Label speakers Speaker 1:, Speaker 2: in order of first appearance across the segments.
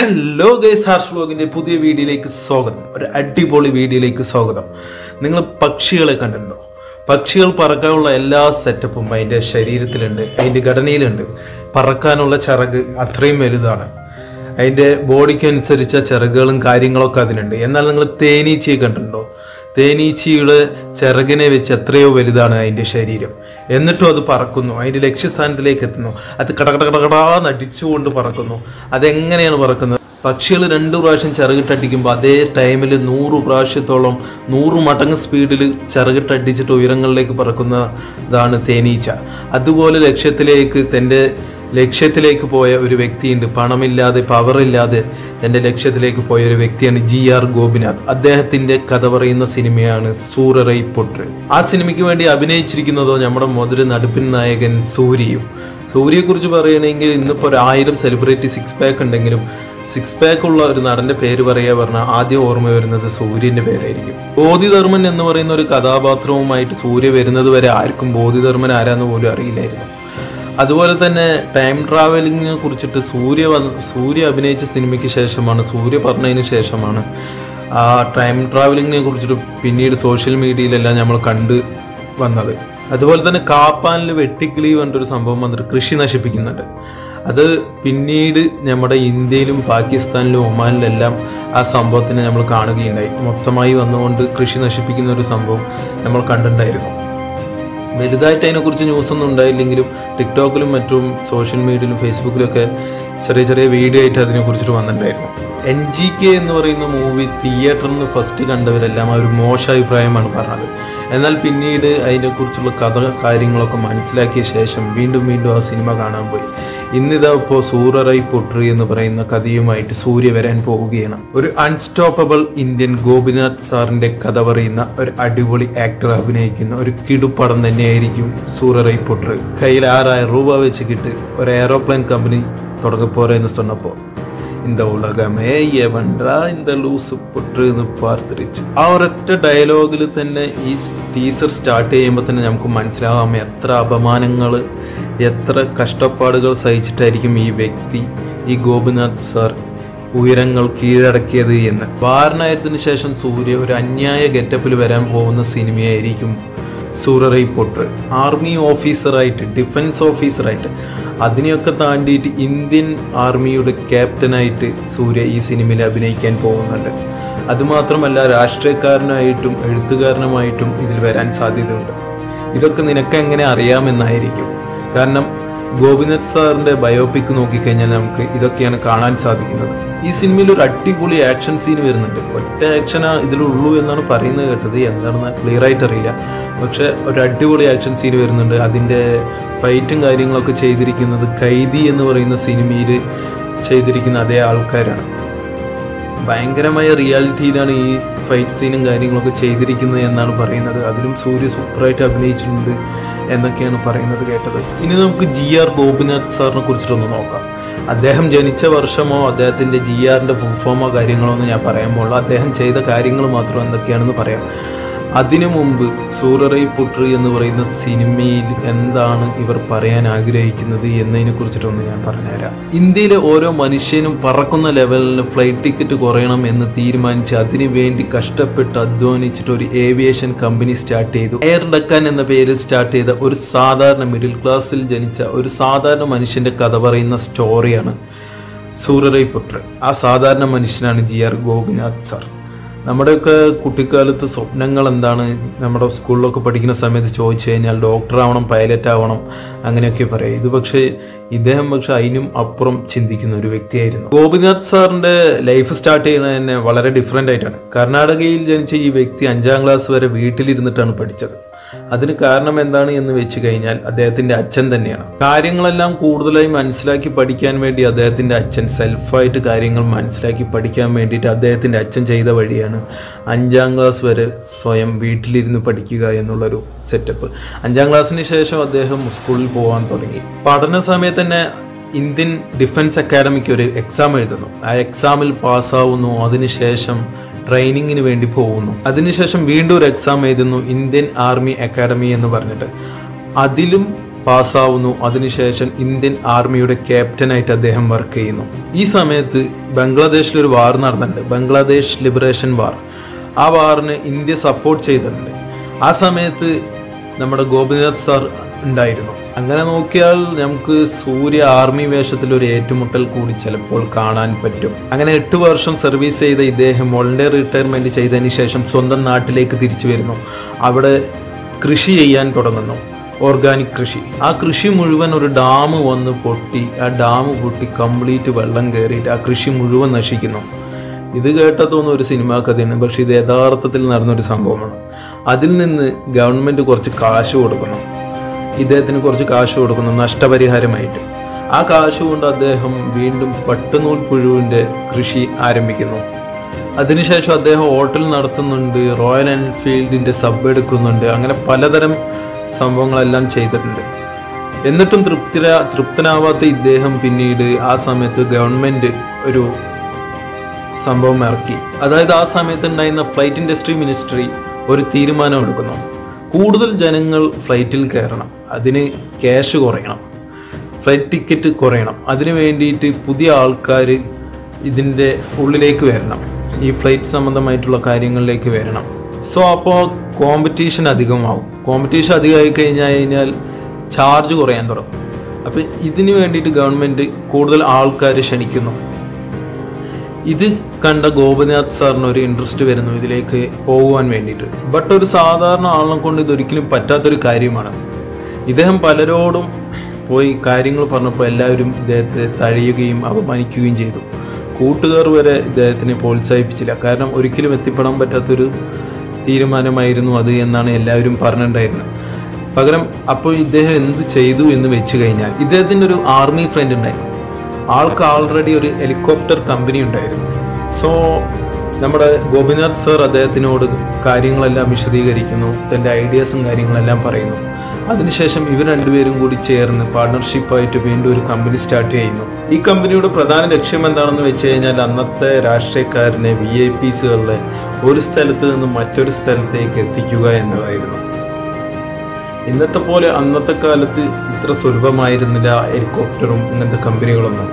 Speaker 1: hello guys harsh വ്ലോഗിന്റെ പുതിയ വീഡിയോയിലേക്ക് സ്വാഗതം ഒരു അടിപൊളി വീഡിയോയിലേക്ക് സ്വാഗതം നിങ്ങൾ പക്ഷികളെ കണ്ടിട്ടുണ്ടോ പക്ഷികൾ പറക്കാനുള്ള എല്ലാ സെറ്റപ്പും അതിന്റെ ശരീരത്തിലുണ്ട് അതിന്റെ ഘടനയിലുണ്ട് പറക്കാനുള്ള ചിറക് അത്രയും വലുതാണ് അതിന്റെ ബോഡിക്ക് അനുസരിച്ച ചിറകുകളും കാര്യങ്ങളൊക്കെ അതിനുണ്ട് എന്നാൽ നിങ്ങൾ തേനീച്ചയെ കണ്ടിട്ടുണ്ടോ തേനീച്ചയുടെ ചിറകിനെ വെച്ച് എത്രയോ വലുതാണ് അതിന്റെ ശരീരം എന്നിട്ടും അത് പറക്കുന്നു അതിന്റെ ലക്ഷ്യസ്ഥാനത്തിലേക്ക് എത്തുന്നു അത് കടകടകടകടാന്ന് അടിച്ചുകൊണ്ട് പറക്കുന്നു അതെങ്ങനെയാണ് പറക്കുന്നത് പക്ഷികൾ രണ്ടു പ്രാവശ്യം ചിറകിട്ടടിക്കുമ്പോൾ അതേ ടൈമിൽ നൂറ് പ്രാവശ്യത്തോളം നൂറ് മടങ്ങ് സ്പീഡിൽ ചിറകിട്ടടിച്ചിട്ട് ഉയരങ്ങളിലേക്ക് പറക്കുന്നതാണ് തേനീച്ച അതുപോലെ ലക്ഷ്യത്തിലേക്ക് തൻ്റെ ലക്ഷ്യത്തിലേക്ക് പോയ ഒരു വ്യക്തിയുണ്ട് പണമില്ലാതെ പവറില്ലാതെ തന്റെ ലക്ഷ്യത്തിലേക്ക് പോയ ഒരു വ്യക്തിയാണ് ജി ആർ ഗോപിനാഥ് അദ്ദേഹത്തിന്റെ കഥ പറയുന്ന സിനിമയാണ് സൂററൈ പൊട്ട് ആ സിനിമയ്ക്ക് വേണ്ടി അഭിനയിച്ചിരിക്കുന്നതോ നമ്മുടെ മുതൽ നടുപ്പിൻ നായകൻ സൂര്യയും സൂര്യയെ കുറിച്ച് പറയുകയാണെങ്കിൽ ഇന്നിപ്പോ ഒരു ആയിരം സെലിബ്രിറ്റി സിക്സ് പാക്ക് ഉണ്ടെങ്കിലും സിക്സ് പാക്ക് ഉള്ള ഒരു നടന്റെ പേര് പറയുക പറഞ്ഞാൽ ആദ്യം ഓർമ്മ വരുന്നത് സൂര്യന്റെ പേരായിരിക്കും ബോധിധർമ്മൻ എന്ന് പറയുന്ന ഒരു കഥാപാത്രവുമായിട്ട് സൂര്യ വരുന്നത് വരെ ആർക്കും ബോധിധർമ്മൻ ആരാന്ന് പോലും അറിയില്ലായിരുന്നു അതുപോലെ തന്നെ ടൈം ട്രാവലിങ്ങിനെ കുറിച്ചിട്ട് സൂര്യ വന്ന് സൂര്യ അഭിനയിച്ച സിനിമയ്ക്ക് ശേഷമാണ് സൂര്യ പറഞ്ഞതിന് ശേഷമാണ് ആ ടൈം ട്രാവലിങ്ങിനെ കുറിച്ചിട്ട് പിന്നീട് സോഷ്യൽ മീഡിയയിലെല്ലാം നമ്മൾ കണ്ട് വന്നത് അതുപോലെ തന്നെ കാപ്പാനിൽ വെട്ടിക്കിളി പറഞ്ഞൊരു സംഭവം വന്നിട്ട് കൃഷി നശിപ്പിക്കുന്നുണ്ട് അത് പിന്നീട് നമ്മുടെ ഇന്ത്യയിലും പാകിസ്ഥാനിലും ഒമാനിലെല്ലാം ആ സംഭവത്തിനെ നമ്മൾ കാണുകയുണ്ടായി മൊത്തമായി വന്നുകൊണ്ട് കൃഷി നശിപ്പിക്കുന്ന ഒരു സംഭവം നമ്മൾ കണ്ടിട്ടുണ്ടായിരുന്നു വലുതായിട്ട് അതിനെക്കുറിച്ച് ന്യൂസ് ഒന്നും ഉണ്ടായില്ലെങ്കിലും ടിക്ടോക്കിലും മറ്റും സോഷ്യൽ മീഡിയയിലും ഫേസ്ബുക്കിലൊക്കെ ചെറിയ ചെറിയ വീഡിയോ ആയിട്ട് അതിനെക്കുറിച്ചിട്ട് വന്നിട്ടുണ്ടായിരുന്നു എൻ ജി കെ എന്ന് പറയുന്ന മൂവി തിയേറ്ററിൽ നിന്ന് ഫസ്റ്റ് കണ്ടവരെല്ലാം ആ ഒരു മോശ അഭിപ്രായമാണ് പറഞ്ഞത് എന്നാൽ പിന്നീട് അതിനെക്കുറിച്ചുള്ള കഥ കാര്യങ്ങളൊക്കെ മനസ്സിലാക്കിയ ശേഷം വീണ്ടും വീണ്ടും ആ സിനിമ കാണാൻ പോയി ഇന്നിതാ ഇപ്പോൾ സൂററൈ പൊട്രി എന്ന് പറയുന്ന കഥയുമായിട്ട് സൂര്യ വരാൻ പോവുകയാണ് ഒരു അൺസ്റ്റോപ്പബിൾ ഇന്ത്യൻ ഗോപിനാഥ് സാറിന്റെ കഥ പറയുന്ന ഒരു അടിപൊളി ആക്ടർ അഭിനയിക്കുന്ന ഒരു കിടുപ്പടം തന്നെയായിരിക്കും സൂററൈ പൊട്രി കയ്യിൽ ആറായിരം രൂപ വെച്ച് കിട്ട് ഒരു എയറോപ്ലെയിൻ കമ്പനി തുടങ്ങപ്പോരെ എന്ന് சொன்னப்போ இந்த ഉലകമേ എവൻഡാ இந்த ലൂസ് പൊട്ട് എന്ന് പാർത്തിരിച്ചു ആ ഒരൊറ്റ ഡയലോഗിൽ തന്നെ ഈ ടീസർ സ്റ്റാർട്ട് ചെയ്യുമ്പോൾ തന്നെ നമുക്ക് മനസ്സിലാവാം എത്ര അപമാനങ്ങൾ എത്ര കഷ്ടപ്പാടുകൾ സഹിച്ചിട്ടായിരിക്കും ഈ വ്യക്തി ഈ ഗോപിനാഥ് സാർ ഉയരങ്ങൾ കീഴടക്കിയത് എന്ന് വാരണായത്തിന് ശേഷം സൂര്യ ഒരു അന്യായ ഗെറ്റപ്പിൽ വരാൻ പോകുന്ന സിനിമയായിരിക്കും സൂററൈ പൊട്ട് ആർമി ഓഫീസറായിട്ട് ഡിഫൻസ് ഓഫീസറായിട്ട് അതിനെയൊക്കെ താണ്ടിയിട്ട് ഇന്ത്യൻ ആർമിയുടെ ക്യാപ്റ്റനായിട്ട് സൂര്യ ഈ സിനിമയിൽ അഭിനയിക്കാൻ പോകുന്നുണ്ട് അതുമാത്രമല്ല രാഷ്ട്രീയക്കാരനായിട്ടും എഴുത്തുകാരനുമായിട്ടും ഇതിൽ വരാൻ സാധ്യതയുണ്ട് ഇതൊക്കെ നിനക്ക് എങ്ങനെ അറിയാമെന്നായിരിക്കും കാരണം ഗോപിനാഥ് സാറിന്റെ ബയോപിക് നോക്കിക്കഴിഞ്ഞാൽ നമുക്ക് ഇതൊക്കെയാണ് കാണാൻ സാധിക്കുന്നത് ഈ സിനിമയിൽ ഒരു അടിപൊളി ആക്ഷൻ സീൻ വരുന്നുണ്ട് ഒറ്റ ആക്ഷൻ ഇതിലുള്ളൂ എന്നാണ് പറയുന്നത് കേട്ടത് എന്താണെന്ന് ക്ലിയർ ആയിട്ട് അറിയില്ല പക്ഷെ ഒരു അടിപൊളി ആക്ഷൻ സീൻ വരുന്നുണ്ട് അതിന്റെ ഫൈറ്റും കാര്യങ്ങളൊക്കെ ചെയ്തിരിക്കുന്നത് കൈദി എന്ന് പറയുന്ന സിനിമയിൽ ചെയ്തിരിക്കുന്ന അതേ ആൾക്കാരാണ് ഭയങ്കരമായ റിയാലിറ്റിയിലാണ് ഈ ഫൈറ്റ് സീനും കാര്യങ്ങളൊക്കെ ചെയ്തിരിക്കുന്നത് എന്നാണ് പറയുന്നത് അതിലും സൂര്യ സൂപ്പറായിട്ട് അഭിനയിച്ചിട്ടുണ്ട് എന്നൊക്കെയാണ് പറയുന്നത് കേട്ടത് ഇനി നമുക്ക് ജി ആർ ഗോപിനാഥ് സാറിനെ കുറിച്ചിട്ടൊന്ന് നോക്കാം അദ്ദേഹം ജനിച്ച വർഷമോ അദ്ദേഹത്തിന്റെ ജി ആറിന്റെ ഫുൾ ഫോമോ കാര്യങ്ങളോ ഒന്നും ഞാൻ പറയാൻ പോകുള്ളൂ അദ്ദേഹം ചെയ്ത കാര്യങ്ങൾ മാത്രം എന്തൊക്കെയാണെന്ന് പറയാം അതിനു മുമ്പ് സൂററൈ പുട്രി എന്ന് പറയുന്ന സിനിമയിൽ എന്താണ് ഇവർ പറയാൻ ആഗ്രഹിക്കുന്നത് എന്നതിനെ കുറിച്ചിട്ടൊന്ന് ഞാൻ പറഞ്ഞുതരാം ഇന്ത്യയിലെ ഓരോ മനുഷ്യനും പറക്കുന്ന ലെവലിന് ഫ്ലൈറ്റ് ടിക്കറ്റ് കുറയണം എന്ന് തീരുമാനിച്ച് അതിനു വേണ്ടി കഷ്ടപ്പെട്ട് അധ്വാനിച്ചിട്ട് ഒരു ഏവിയേഷൻ കമ്പനി സ്റ്റാർട്ട് ചെയ്തു എയർ ഡക്കാൻ എന്ന പേരിൽ സ്റ്റാർട്ട് ചെയ്ത ഒരു സാധാരണ മിഡിൽ ക്ലാസ്സിൽ ജനിച്ച ഒരു സാധാരണ മനുഷ്യന്റെ കഥ പറയുന്ന സ്റ്റോറിയാണ് സൂററൈ പുട്ര ആ സാധാരണ മനുഷ്യനാണ് ജി ആർ ഗോപിനാഥ് സാർ നമ്മുടെയൊക്കെ കുട്ടിക്കാലത്ത് സ്വപ്നങ്ങൾ എന്താണ് നമ്മുടെ സ്കൂളിലൊക്കെ പഠിക്കുന്ന സമയത്ത് ചോദിച്ചു കഴിഞ്ഞാൽ ഡോക്ടർ ആവണം പൈലറ്റ് ആവണം അങ്ങനെയൊക്കെ പറയാം ഇത് പക്ഷേ ഇദ്ദേഹം പക്ഷെ അതിനും അപ്പുറം ചിന്തിക്കുന്ന ഒരു വ്യക്തിയായിരുന്നു ഗോപിനാഥ് സാറിന്റെ ലൈഫ് സ്റ്റാർട്ട് ചെയ്യുന്നത് തന്നെ വളരെ ഡിഫറെന്റ് ആയിട്ടാണ് കർണാടകയിൽ ജനിച്ച ഈ വ്യക്തി അഞ്ചാം ക്ലാസ് വരെ വീട്ടിലിരുന്നിട്ടാണ് പഠിച്ചത് അതിന് കാരണം എന്താണ് എന്ന് വെച്ച് കഴിഞ്ഞാൽ അദ്ദേഹത്തിന്റെ അച്ഛൻ തന്നെയാണ് കാര്യങ്ങളെല്ലാം കൂടുതലായി മനസ്സിലാക്കി പഠിക്കാൻ വേണ്ടി അദ്ദേഹത്തിന്റെ അച്ഛൻ സെൽഫായിട്ട് കാര്യങ്ങൾ മനസ്സിലാക്കി പഠിക്കാൻ വേണ്ടിയിട്ട് അദ്ദേഹത്തിന്റെ അച്ഛൻ ചെയ്ത വഴിയാണ് അഞ്ചാം ക്ലാസ് വരെ സ്വയം വീട്ടിലിരുന്ന് പഠിക്കുക എന്നുള്ളൊരു സെറ്റപ്പ് അഞ്ചാം ക്ലാസ്സിന് ശേഷം അദ്ദേഹം സ്കൂളിൽ പോകാൻ തുടങ്ങി പഠന സമയത്ത് തന്നെ ഇന്ത്യൻ ഡിഫൻസ് അക്കാഡമിക്ക് ഒരു എക്സാം എഴുതുന്നു ആ എക്സാമിൽ പാസ്സാവുന്നു അതിനുശേഷം ട്രെയിനിങ്ങിന് വേണ്ടി പോകുന്നു അതിനുശേഷം വീണ്ടും ഒരു എക്സാം എഴുതുന്നു ഇന്ത്യൻ ആർമി അക്കാഡമി എന്ന് പറഞ്ഞിട്ട് അതിലും പാസ്സാവുന്നു അതിനുശേഷം ഇന്ത്യൻ ആർമിയുടെ ക്യാപ്റ്റനായിട്ട് അദ്ദേഹം വർക്ക് ചെയ്യുന്നു ഈ സമയത്ത് ബംഗ്ലാദേശിൽ ഒരു വാർ നടന്നിട്ടുണ്ട് ബംഗ്ലാദേശ് ലിബറേഷൻ വാർ ആ വാറിന് ഇന്ത്യ സപ്പോർട്ട് ചെയ്തിട്ടുണ്ട് ആ സമയത്ത് നമ്മുടെ ഗോപിനാഥ് സാർ ഉണ്ടായിരുന്നു അങ്ങനെ നോക്കിയാൽ നമുക്ക് സൂര്യ ആർമി വേഷത്തിൽ ഒരു ഏറ്റുമുട്ടൽ കൂടി ചിലപ്പോൾ കാണാൻ പറ്റും അങ്ങനെ എട്ട് വർഷം സർവീസ് ചെയ്ത ഇദ്ദേഹം വോളണ്ടിയർ റിട്ടയർമെന്റ് ചെയ്തതിന് ശേഷം സ്വന്തം നാട്ടിലേക്ക് തിരിച്ചു വരുന്നു അവിടെ കൃഷി ചെയ്യാൻ തുടങ്ങുന്നു ഓർഗാനിക് കൃഷി ആ കൃഷി മുഴുവൻ ഒരു ഡാം വന്ന് പൊട്ടി ആ ഡാം പൊട്ടി കംപ്ലീറ്റ് വെള്ളം കയറിയിട്ട് ആ കൃഷി മുഴുവൻ നശിക്കുന്നു ഇത് കേട്ടതൊന്നും ഒരു സിനിമാ കഥയാണ് പക്ഷെ ഇത് യഥാർത്ഥത്തിൽ നടന്നൊരു സംഭവമാണ് അതിൽ നിന്ന് ഗവൺമെന്റ് കുറച്ച് കാശ് കൊടുക്കുന്നു ഇദ്ദേഹത്തിന് കുറച്ച് കാശ് കൊടുക്കുന്നു നഷ്ടപരിഹാരമായിട്ട് ആ കാശ് കൊണ്ട് അദ്ദേഹം വീണ്ടും പട്ടുനൂൽ പുഴുവിന്റെ കൃഷി ആരംഭിക്കുന്നു അതിനുശേഷം അദ്ദേഹം ഹോട്ടൽ നടത്തുന്നുണ്ട് റോയൽ എൻഫീൽഡിന്റെ സബ് എടുക്കുന്നുണ്ട് അങ്ങനെ പലതരം സംഭവങ്ങളെല്ലാം ചെയ്തിട്ടുണ്ട് എന്നിട്ടും തൃപ്തിര തൃപ്തനാവാത്ത ഇദ്ദേഹം പിന്നീട് ആ സമയത്ത് ഗവൺമെന്റ് ഒരു സംഭവം ഇറക്കി അതായത് ആ സമയത്ത് ഉണ്ടായിരുന്ന ഫ്ലൈറ്റ് ഇൻഡസ്ട്രി മിനിസ്ട്രി ഒരു തീരുമാനം എടുക്കുന്നു കൂടുതൽ ജനങ്ങൾ ഫ്ലൈറ്റിൽ കയറണം അതിന് ക്യാഷ് കുറയണം ഫ്ലൈറ്റ് ടിക്കറ്റ് കുറയണം അതിന് വേണ്ടിയിട്ട് പുതിയ ആൾക്കാർ ഇതിൻ്റെ ഉള്ളിലേക്ക് വരണം ഈ ഫ്ലൈറ്റ് സംബന്ധമായിട്ടുള്ള കാര്യങ്ങളിലേക്ക് വരണം സോ അപ്പോൾ കോമ്പറ്റീഷൻ അധികമാവും കോമ്പറ്റീഷൻ അധികമായി കഴിഞ്ഞാൽ കഴിഞ്ഞാൽ ചാർജ് കുറയാൻ തുടങ്ങും അപ്പം ഇതിന് വേണ്ടിയിട്ട് ഗവൺമെൻറ് കൂടുതൽ ആൾക്കാർ ക്ഷണിക്കുന്നു ഇത് കണ്ട ഗോപനാഥ് സാറിന് ഒരു ഇൻട്രസ്റ്റ് വരുന്നു ഇതിലേക്ക് പോകുവാൻ വേണ്ടിയിട്ട് ബട്ട് ഒരു സാധാരണ ആളിനെ കൊണ്ട് ഇതൊരിക്കലും പറ്റാത്തൊരു കാര്യമാണ് ഇദ്ദേഹം പലരോടും പോയി കാര്യങ്ങൾ പറഞ്ഞപ്പോൾ എല്ലാവരും ഇദ്ദേഹത്തെ തഴയുകയും അപമാനിക്കുകയും ചെയ്തു കൂട്ടുകാർ വരെ ഇദ്ദേഹത്തിനെ പ്രോത്സാഹിപ്പിച്ചില്ല കാരണം ഒരിക്കലും എത്തിപ്പെടാൻ പറ്റാത്തൊരു തീരുമാനമായിരുന്നു അത് എന്നാണ് എല്ലാവരും പറഞ്ഞിട്ടുണ്ടായിരുന്നത് പകരം അപ്പോൾ ഇദ്ദേഹം എന്ത് ചെയ്തു എന്ന് വെച്ച് കഴിഞ്ഞാൽ ഇദ്ദേഹത്തിൻ്റെ ഒരു ആർമി ഫ്രണ്ട് ഉണ്ടായിരുന്നു ആൾക്ക് ആൾറെഡി ഒരു ഹെലികോപ്റ്റർ കമ്പനി ഉണ്ടായിരുന്നു സോ നമ്മുടെ ഗോപിനാഥ് സർ അദ്ദേഹത്തിനോട് കാര്യങ്ങളെല്ലാം വിശദീകരിക്കുന്നു തൻ്റെ ഐഡിയാസും കാര്യങ്ങളെല്ലാം പറയുന്നു അതിനുശേഷം ഇവർ രണ്ടുപേരും കൂടി ചേർന്ന് പാർട്ണർഷിപ്പായിട്ട് വീണ്ടും ഒരു കമ്പനി സ്റ്റാർട്ട് ചെയ്യുന്നു ഈ കമ്പനിയുടെ പ്രധാന ലക്ഷ്യം എന്താണെന്ന് വെച്ച് കഴിഞ്ഞാൽ അന്നത്തെ രാഷ്ട്രീയക്കാരനെ വി ഐ പിസുകളിലെ ഒരു സ്ഥലത്ത് നിന്ന് മറ്റൊരു സ്ഥലത്തേക്ക് എത്തിക്കുക എന്നതായിരുന്നു ഇന്നത്തെ പോലെ അന്നത്തെ കാലത്ത് ഇത്ര സുലഭമായിരുന്നില്ല ഹെലികോപ്റ്ററും ഇങ്ങനത്തെ കമ്പനികളൊന്നും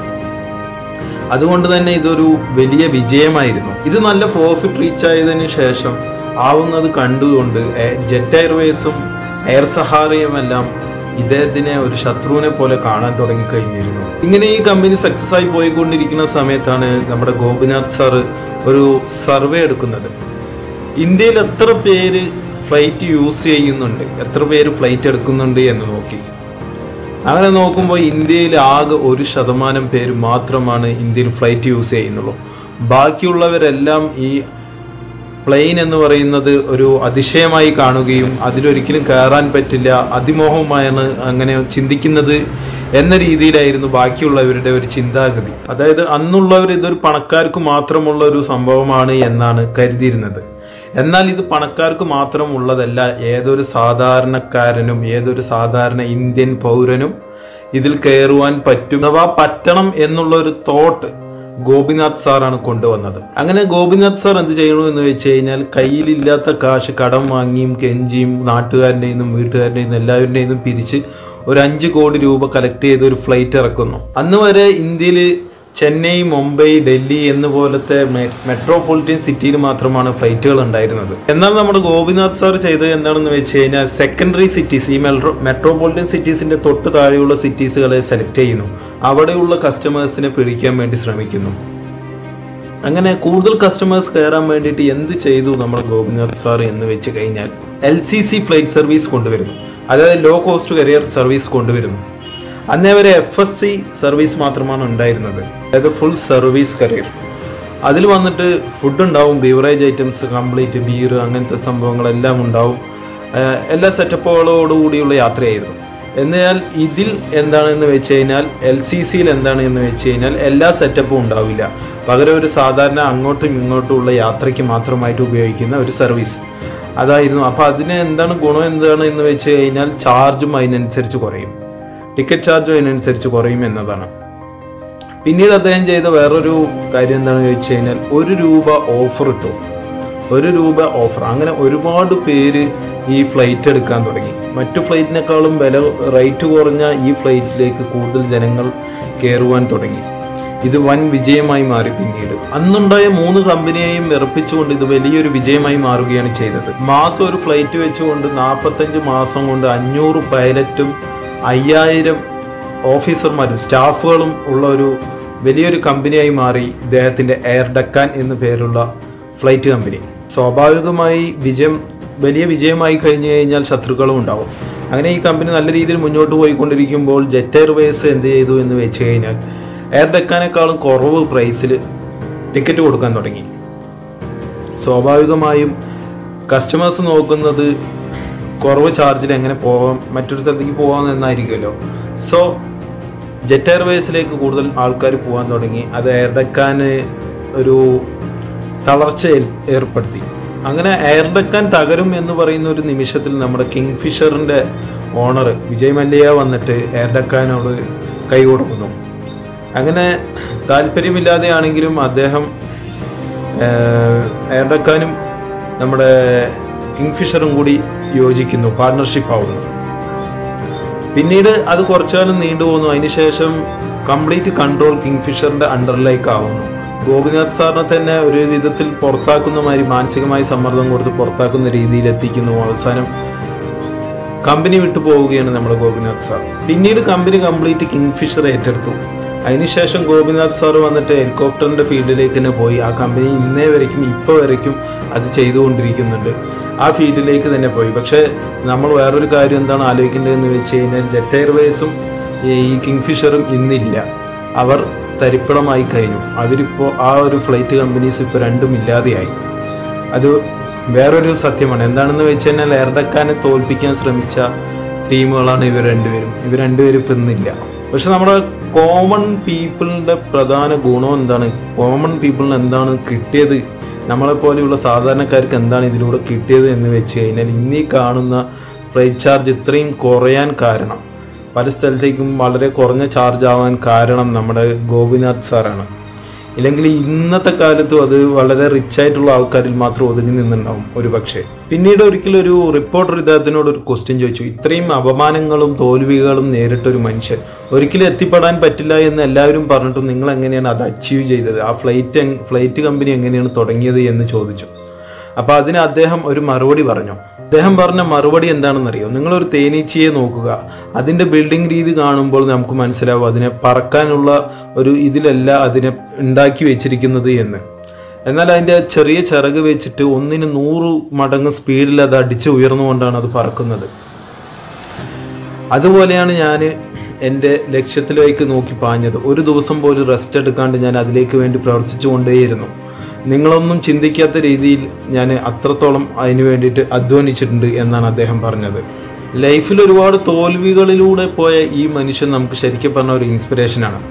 Speaker 1: അതുകൊണ്ട് തന്നെ ഇതൊരു വലിയ വിജയമായിരുന്നു ഇത് നല്ല പ്രോഫിറ്റ് റീച്ച് ആയതിനു ശേഷം ആവുന്നത് കണ്ടുകൊണ്ട് എ- ജെറ്റ് എയർവേസും എയർ സഹാറയും എല്ലാം ഇദ്ദേഹത്തിനെ ഒരു ശത്രുവിനെ പോലെ കാണാൻ തുടങ്ങിക്കഴിഞ്ഞിരുന്നു ഇങ്ങനെ ഈ കമ്പനി സക്സസ് ആയി പോയിക്കൊണ്ടിരിക്കുന്ന സമയത്താണ് നമ്മുടെ ഗോപിനാഥ് സാറ് ഒരു സർവേ എടുക്കുന്നത് ഇന്ത്യയിൽ എത്ര പേര് ഫ്ലൈറ്റ് യൂസ് ചെയ്യുന്നുണ്ട് എത്ര പേര് ഫ്ലൈറ്റ് എടുക്കുന്നുണ്ട് എന്ന് നോക്കി അങ്ങനെ നോക്കുമ്പോൾ ഇന്ത്യയിൽ ആകെ ഒരു ശതമാനം പേര് മാത്രമാണ് ഇന്ത്യയിൽ ഫ്ലൈറ്റ് യൂസ് ചെയ്യുന്നുള്ളൂ ബാക്കിയുള്ളവരെല്ലാം ഈ പ്ലെയിൻ എന്ന് പറയുന്നത് ഒരു അതിശയമായി കാണുകയും അതിലൊരിക്കലും കയറാൻ പറ്റില്ല അതിമോഹമാണ് അങ്ങനെ ചിന്തിക്കുന്നത് എന്ന രീതിയിലായിരുന്നു ബാക്കിയുള്ളവരുടെ ഒരു ചിന്താഗതി അതായത് അന്നുള്ളവർ ഇതൊരു പണക്കാർക്ക് മാത്രമുള്ള ഒരു സംഭവമാണ് എന്നാണ് കരുതിയിരുന്നത് എന്നാൽ ഇത് പണക്കാർക്ക് മാത്രമുള്ളതല്ല ഏതൊരു സാധാരണക്കാരനും ഏതൊരു സാധാരണ ഇന്ത്യൻ പൗരനും ഇതിൽ കയറുവാൻ പറ്റും അഥവാ പറ്റണം എന്നുള്ള ഒരു തോട്ട് ഗോപിനാഥ് സാറാണ് കൊണ്ടുവന്നത് അങ്ങനെ ഗോപിനാഥ് സാർ എന്ത് ചെയ്യണു എന്ന് വെച്ച് കഴിഞ്ഞാൽ കയ്യിലില്ലാത്ത കാശ് കടം വാങ്ങിയും കെഞ്ചിയും നാട്ടുകാരുടെ നിന്നും വീട്ടുകാരുടെ നിന്നും എല്ലാവരുടെ നിന്നും പിരിച്ച് ഒരു അഞ്ച് കോടി രൂപ കളക്ട് ചെയ്ത് ഒരു ഫ്ലൈറ്റ് ഇറക്കുന്നു അന്ന് വരെ ഇന്ത്യയിൽ ചെന്നൈ മുംബൈ ഡൽഹി എന്ന പോലത്തെ മെ- മെട്രോപൊളിറ്റൻ സിറ്റിയിൽ മാത്രമാണ് ഫ്ലൈറ്റുകൾ ഉണ്ടായിരുന്നത് എന്നാൽ നമ്മുടെ ഗോപിനാഥ് സാർ ചെയ്തത് എന്താണെന്ന് വെച്ച് കഴിഞ്ഞാൽ സെക്കൻഡറി സിറ്റീസ് ഈ മെട്രോ മെട്രോപൊളിറ്റൻ സിറ്റീസിന്റെ തൊട്ട് താഴെയുള്ള സിറ്റീസുകളെ സെലക്ട് ചെയ്യുന്നു അവിടെയുള്ള കസ്റ്റമേഴ്സിനെ പിടിക്കാൻ വേണ്ടി ശ്രമിക്കുന്നു അങ്ങനെ കൂടുതൽ കസ്റ്റമേഴ്സ് കയറാൻ വേണ്ടിയിട്ട് എന്ത് ചെയ്തു നമ്മുടെ ഗോപിനാഥ് സാർ എന്ന് വെച്ച് കഴിഞ്ഞാൽ L C C flight service കൊണ്ടുവരുന്നു അതായത് ലോ കോസ്റ്റ് കരിയർ സർവീസ് കൊണ്ടുവരുന്നു അന്നേ വരെ എഫ് എസ് സി സർവീസ് മാത്രമാണ് ഉണ്ടായിരുന്നത് അതായത് ഫുൾ സർവീസ് കരിയർ അതിൽ വന്നിട്ട് ഫുഡ് ഉണ്ടാവും ബീവറേജ് ഐറ്റംസ് കംപ്ലീറ്റ് ബീർ അങ്ങനത്തെ സംഭവങ്ങളെല്ലാം ഉണ്ടാവും ആഹ് എല്ലാ സെറ്റപ്പുകളോടുകൂടിയുള്ള യാത്രയായിരുന്നു എന്നാൽ ഇതിൽ എന്താണെന്ന് വെച്ച് കഴിഞ്ഞാൽ എൽ സി സിയിൽ എന്താണ് എന്ന് വെച്ച് കഴിഞ്ഞാൽ എല്ലാ സെറ്റപ്പും ഉണ്ടാവില്ല പകരം ഒരു സാധാരണ അങ്ങോട്ടും ഇങ്ങോട്ടും ഉള്ള യാത്രയ്ക്ക് മാത്രമായിട്ട് ഉപയോഗിക്കുന്ന ഒരു സർവീസ് അതായിരുന്നു അപ്പൊ അതിന് എന്താണ് ഗുണം എന്താണ് എന്ന് വെച്ച് കഴിഞ്ഞാൽ ചാർജും അതിനനുസരിച്ച് കുറയും ടിക്കറ്റ് ചാർജും അതിനനുസരിച്ച് കുറയും എന്നതാണ് പിന്നീട് അദ്ദേഹം ചെയ്ത വേറൊരു കാര്യം എന്താണെന്ന് ചോദിച്ചു കഴിഞ്ഞാൽ ഒരു രൂപ ഓഫർ ഇട്ടു ഒരു രൂപ ഓഫർ അങ്ങനെ ഒരുപാട് പേര് ഈ ഫ്ലൈറ്റ് എടുക്കാൻ തുടങ്ങി മറ്റു ഫ്ലൈറ്റിനേക്കാളും വില റേറ്റ് കുറഞ്ഞ ഈ ഫ്ലൈറ്റിലേക്ക് കൂടുതൽ ജനങ്ങൾ കയറുവാൻ തുടങ്ങി ഇത് വൻ വിജയമായി മാറി പിന്നീട് അന്നുണ്ടായ മൂന്ന് കമ്പനിയെയും വിറപ്പിച്ചുകൊണ്ട് ഇത് വലിയൊരു വിജയമായി മാറുകയാണ് ചെയ്തത് മാസം ഒരു ഫ്ലൈറ്റ് വെച്ചുകൊണ്ട് നാൽപ്പത്തഞ്ച് മാസം കൊണ്ട് അഞ്ഞൂറ് പൈലറ്റും അയ്യായിരം ഓഫീസർമാരും സ്റ്റാഫുകളും ഉള്ള ഒരു വലിയൊരു കമ്പനിയായി മാറി ഇദ്ദേഹത്തിന്റെ എയർ ഡക്കാൻ എന്നു പേരുള്ള ഫ്ലൈറ്റ് കമ്പനി സ്വാഭാവികമായി വിജയം വലിയ വിജയമായി കഴിഞ്ഞു കഴിഞ്ഞാൽ ശത്രുക്കളും ഉണ്ടാവും അങ്ങനെ ഈ കമ്പനി നല്ല രീതിയിൽ മുന്നോട്ട് പോയിക്കൊണ്ടിരിക്കുമ്പോൾ ജെറ്റ് എയർവേസ് എന്ത് ചെയ്തു എന്ന് വെച്ച് കഴിഞ്ഞാൽ എയർ ഡക്കാനേക്കാളും കുറവ് പ്രൈസിൽ ടിക്കറ്റ് കൊടുക്കാൻ തുടങ്ങി സ്വാഭാവികമായും കസ്റ്റമേഴ്സ് നോക്കുന്നത് കുറവ് ചാർജിൽ എങ്ങനെ പോകാം മറ്റൊരു സ്ഥലത്തേക്ക് പോകാം എന്നായിരിക്കുമല്ലോ സോ ജെറ്റ് എയർവേസിലേക്ക് കൂടുതൽ ആൾക്കാർ പോകാൻ തുടങ്ങി അത് എയർ ഡക്കാന് ഒരു തളർച്ച ഏൽ- ഏർപ്പെടുത്തി അങ്ങനെ എയർ ഡക്കാൻ തകരും എന്ന് പറയുന്ന ഒരു നിമിഷത്തിൽ നമ്മുടെ കിങ് ഫിഷറിന്റെ ഓണർ വിജയ് മല്യ വന്നിട്ട് എയർ ഡക്കാനോട് കൈ കൊടുക്കുന്നു അങ്ങനെ താല്പര്യമില്ലാതെയാണെങ്കിലും അദ്ദേഹം ഏഹ്, എയർ ഡക്കാനും നമ്മുടെ കിങ് ഫിഷറും കൂടി യോജിക്കുന്നു പാർട്ണർഷിപ്പ് ആവുന്നു പിന്നീട് അത് കുറച്ചു കാലം നീണ്ടുപോകുന്നു അതിനുശേഷം കംപ്ലീറ്റ് കൺട്രോൾ കിങ് ഫിഷറിന്റെ അണ്ടറിലേക്ക് ആവുന്നു ഗോപിനാഥ് സാറിനെ തന്നെ ഒരു വിധത്തിൽ പുറത്താക്കുന്ന മാതിരി മാനസികമായി സമ്മർദ്ദം കൊടുത്ത് പുറത്താക്കുന്ന രീതിയിൽ എത്തിക്കുന്നു അവസാനം കമ്പനി വിട്ടു പോവുകയാണ് നമ്മുടെ ഗോപിനാഥ് സാർ പിന്നീട് കമ്പനി കംപ്ലീറ്റ് കിങ് ഫിഷർ ഏറ്റെടുത്തു അതിനുശേഷം ഗോപിനാഥ് സാർ വന്നിട്ട് ഹെലികോപ്റ്ററിന്റെ ഫീൽഡിലേക്ക് തന്നെ പോയി ആ കമ്പനി ഇന്നേ വരയ്ക്കും ഇപ്പോൾ വരയ്ക്കും അത് ചെയ്തുകൊണ്ടിരിക്കുന്നുണ്ട് ആ ഫീൽഡിലേക്ക് തന്നെ പോയി പക്ഷേ നമ്മൾ വേറൊരു കാര്യം എന്താണ് ആലോചിക്കേണ്ടതെന്ന് വെച്ച് കഴിഞ്ഞാൽ ജെറ്റ് എയർവേസും ഈ കിങ് ഫിഷറും ഇന്നില്ല അവർ തരിപ്പണമായി കഴിഞ്ഞു അവരിപ്പോൾ ആ ഒരു ഫ്ലൈറ്റ് കമ്പനീസ് ഇപ്പോൾ രണ്ടും ഇല്ലാതെയായി അത് വേറൊരു സത്യമാണ് എന്താണെന്ന് വെച്ച് കഴിഞ്ഞാൽ എയർഡക്കാനെ തോൽപ്പിക്കാൻ ശ്രമിച്ച ടീമുകളാണ് ഇവർ രണ്ടുപേരും ഇവർ രണ്ടുപേരും ഇപ്പം ഇന്നില്ല പക്ഷെ നമ്മുടെ കോമൺ പീപ്പിളിന്റെ പ്രധാന ഗുണം എന്താണ് കോമൺ പീപ്പിളിന് എന്താണ് കിട്ടിയത് നമ്മളെ പോലെയുള്ള സാധാരണക്കാർക്ക് എന്താണ് ഇതിലൂടെ കിട്ടിയത് എന്ന് വെച്ച് കഴിഞ്ഞാൽ ഇന്നീ കാണുന്ന ഫ്ലൈറ്റ് ചാർജ് ഇത്രയും കുറയാൻ കാരണം പല സ്ഥലത്തേക്കും വളരെ കുറഞ്ഞ ചാർജ് ആവാൻ കാരണം നമ്മുടെ ഗോപിനാഥ് സാറാണ് ഇല്ലെങ്കിൽ ഇന്നത്തെ കാലത്തും അത് വളരെ റിച്ച് ആയിട്ടുള്ള ആൾക്കാരിൽ മാത്രം ഒതുങ്ങി നിന്നുണ്ടാവും ഒരു പക്ഷേ പിന്നീട് ഒരിക്കലും ഒരു റിപ്പോർട്ടർ ഇദ്ദേഹത്തിനോട് ഒരു ക്വസ്റ്റ്യൻ ചോദിച്ചു ഇത്രയും അപമാനങ്ങളും തോൽവികളും നേരിട്ട ഒരു മനുഷ്യൻ ഒരിക്കലും എത്തിപ്പെടാൻ പറ്റില്ല എന്ന് എല്ലാവരും പറഞ്ഞിട്ടും നിങ്ങൾ എങ്ങനെയാണ് അത് അച്ചീവ് ചെയ്തത് ആ ഫ്ലൈറ്റ് ഫ്ലൈറ്റ് കമ്പനി എങ്ങനെയാണ് തുടങ്ങിയത് എന്ന് ചോദിച്ചു അപ്പൊ അതിന് അദ്ദേഹം ഒരു മറുപടി പറഞ്ഞു അദ്ദേഹം പറഞ്ഞ മറുപടി എന്താണെന്നറിയോ നിങ്ങളൊരു തേനീച്ചയെ നോക്കുക അതിന്റെ ബിൽഡിംഗ് രീതി കാണുമ്പോൾ നമുക്ക് മനസ്സിലാവും അതിനെ പറക്കാനുള്ള ഒരു ഇതിലല്ല അതിനെ ഉണ്ടാക്കി വെച്ചിരിക്കുന്നത് എന്ന് എന്നാൽ അതിന്റെ ചെറിയ ചിറക് വെച്ചിട്ട് ഒന്നിന് നൂറ് മടങ്ങ് സ്പീഡിൽ അത് അടിച്ച് ഉയർന്നുകൊണ്ടാണ് അത് പറക്കുന്നത് അതുപോലെയാണ് ഞാൻ എൻ്റെ ലക്ഷ്യത്തിലേക്ക് നോക്കി പാഞ്ഞത് ഒരു ദിവസം പോലും റെസ്റ്റ് എടുക്കാണ്ട് ഞാൻ അതിലേക്ക് വേണ്ടി പ്രവർത്തിച്ചു കൊണ്ടേയിരുന്നു നിങ്ങളൊന്നും ചിന്തിക്കാത്ത രീതിയിൽ ഞാൻ അത്രത്തോളം അതിനു വേണ്ടിയിട്ട് അധ്വാനിച്ചിട്ടുണ്ട് എന്നാണ് അദ്ദേഹം പറഞ്ഞത് ലൈഫിൽ ഒരുപാട് തോൽവികളിലൂടെ പോയ ഈ മനുഷ്യൻ നമുക്ക് ശരിക്കും പറഞ്ഞ ഒരു ഇൻസ്പിറേഷനാണ്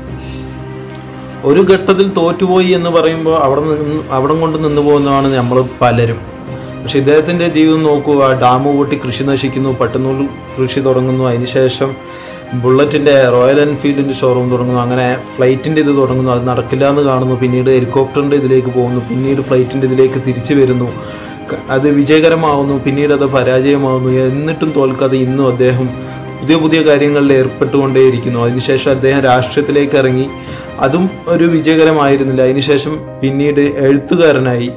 Speaker 1: ഒരു ഘട്ടത്തിൽ തോറ്റുപോയി എന്ന് പറയുമ്പോൾ അവിടെ നിന്ന് അവിടെ കൊണ്ട് നിന്ന് പോകുന്നതാണ് നമ്മൾ പലരും പക്ഷെ ഇദ്ദേഹത്തിന്റെ ജീവിതം നോക്കുക ഡാം പൊട്ടി കൃഷി നശിക്കുന്നു പട്ടുനൂൽ കൃഷി തുടങ്ങുന്നു അതിനുശേഷം ബുള്ളറ്റിന്റെ റോയൽ എൻഫീൽഡിന്റെ ഷോറൂം തുടങ്ങുന്നു അങ്ങനെ ഫ്ലൈറ്റിന്റെ ഇത് തുടങ്ങുന്നു അത് നടക്കില്ല എന്ന് കാണുന്നു പിന്നീട് ഹെലികോപ്റ്ററിന്റെ ഇതിലേക്ക് പോകുന്നു പിന്നീട് ഫ്ലൈറ്റിന്റെ ഇതിലേക്ക് തിരിച്ചു വരുന്നു ക- അത് വിജയകരമാവുന്നു പിന്നീട് അത് പരാജയമാവുന്നു എന്നിട്ടും തോൽക്കാതെ ഇന്നും അദ്ദേഹം പുതിയ പുതിയ കാര്യങ്ങളിൽ ഏർപ്പെട്ടുകൊണ്ടേയിരിക്കുന്നു അതിനുശേഷം അദ്ദേഹം രാഷ്ട്രീയത്തിലേക്ക് ഇറങ്ങി അതും ഒരു വിജയകരമായിരുന്നില്ല അതിനുശേഷം പിന്നീട് എഴുത്തുകാരനായി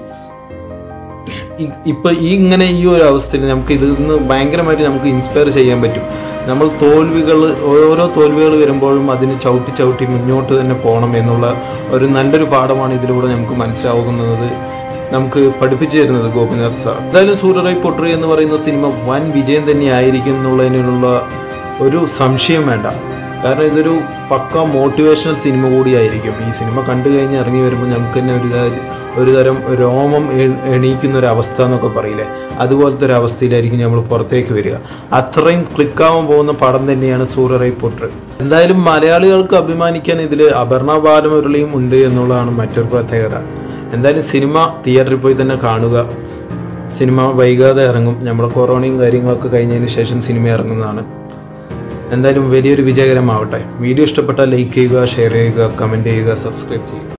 Speaker 1: ഇ- ഇപ്പൊ ഈ ഇങ്ങനെ ഈ ഒരു അവസ്ഥയിൽ നമുക്ക് ഇതിൽ നിന്ന് ഭയങ്കരമായിട്ട് നമുക്ക് ഇൻസ്പയർ ചെയ്യാൻ പറ്റും നമ്മൾ തോൽവികൾ ഓരോ തോൽവികൾ വരുമ്പോഴും അതിന് ചവിട്ടി ചവിട്ടി മുന്നോട്ട് തന്നെ പോകണം എന്നുള്ള ഒരു നല്ലൊരു പാഠമാണ് ഇതിലൂടെ നമുക്ക് മനസ്സിലാകുന്നത് നമുക്ക് പഠിപ്പിച്ചു തരുന്നത് ഗോപിനാഥ് സാർ എന്തായാലും സൂര്യറായി പൊട്ടറി എന്ന് പറയുന്ന സിനിമ വൻ വിജയം തന്നെയായിരിക്കും എന്നുള്ളതിനുള്ള ഒരു സംശയം വേണ്ട കാരണം ഇതൊരു പക്ക മോട്ടിവേഷണൽ സിനിമ കൂടിയായിരിക്കും ഈ സിനിമ കണ്ടു കഴിഞ്ഞ് ഇറങ്ങി വരുമ്പോൾ നമുക്ക് തന്നെ ഒരു ത- ഒരു തരം രോമം എ- എണീക്കുന്ന ഒരു അവസ്ഥ എന്നൊക്കെ പറയില്ലേ അതുപോലത്തെ ഒരു അവസ്ഥയിലായിരിക്കും നമ്മൾ പുറത്തേക്ക് വരിക അത്രയും ക്ലിക്കാവാൻ പോകുന്ന പടം തന്നെയാണ് സൂര്യറൈ പൊട്ടർ എന്തായാലും മലയാളികൾക്ക് അഭിമാനിക്കാൻ ഇതിൽ അപർണ ബാലമുരളിയും ഉണ്ട് എന്നുള്ളതാണ് മറ്റൊരു പ്രത്യേകത എന്തായാലും സിനിമ തിയേറ്ററിൽ പോയി തന്നെ കാണുക സിനിമ വൈകാതെ ഇറങ്ങും നമ്മുടെ കൊറോണയും കാര്യങ്ങളൊക്കെ കഴിഞ്ഞതിന് ശേഷം സിനിമ ഇറങ്ങുന്നതാണ് എന്തായാലും വലിയൊരു വിജയകരമാവട്ടെ വീഡിയോ ഇഷ്ടപ്പെട്ടാൽ ലൈക്ക് ചെയ്യുക ഷെയർ ചെയ്യുക കമൻറ്റ് ചെയ്യുക സബ്സ്ക്രൈബ് ചെയ്യുക